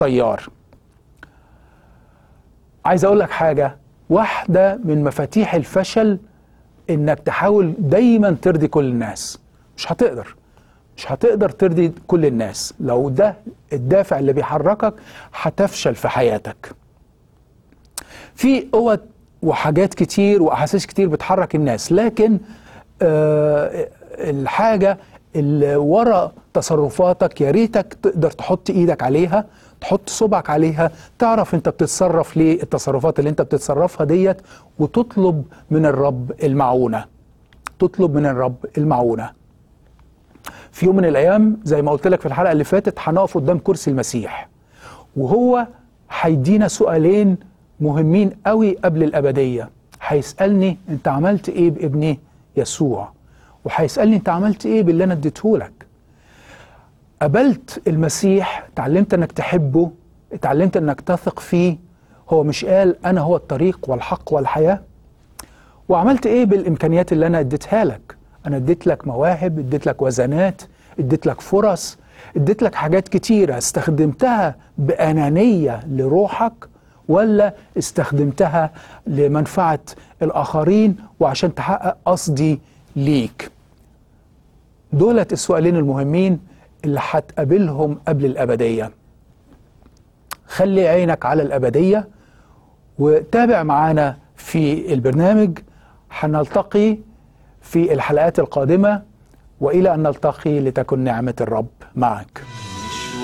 طيار عايز اقول لك حاجه واحده من مفاتيح الفشل انك تحاول دايما ترضي كل الناس مش هتقدر مش هتقدر ترضي كل الناس لو ده الدافع اللي بيحركك هتفشل في حياتك في قوة وحاجات كتير واحاسيس كتير بتحرك الناس لكن آه الحاجة اللي ورا تصرفاتك يا ريتك تقدر تحط ايدك عليها تحط صبعك عليها تعرف انت بتتصرف ليه التصرفات اللي انت بتتصرفها ديت وتطلب من الرب المعونة تطلب من الرب المعونة في يوم من الايام زي ما قلت لك في الحلقة اللي فاتت هنقف قدام كرسي المسيح وهو هيدينا سؤالين مهمين قوي قبل الأبدية هيسألني انت عملت ايه بابني يسوع وهيسألني انت عملت ايه باللي انا اديتهولك قبلت المسيح اتعلمت انك تحبه اتعلمت انك تثق فيه هو مش قال انا هو الطريق والحق والحياة وعملت ايه بالامكانيات اللي انا اديتها لك انا اديت لك مواهب اديت لك وزنات اديت لك فرص اديت لك حاجات كتيرة استخدمتها بأنانية لروحك ولا استخدمتها لمنفعة الآخرين وعشان تحقق قصدي ليك دولت السؤالين المهمين اللي هتقابلهم قبل الأبدية خلي عينك على الأبدية وتابع معانا في البرنامج هنلتقي في الحلقات القادمة وإلى أن نلتقي لتكن نعمة الرب معك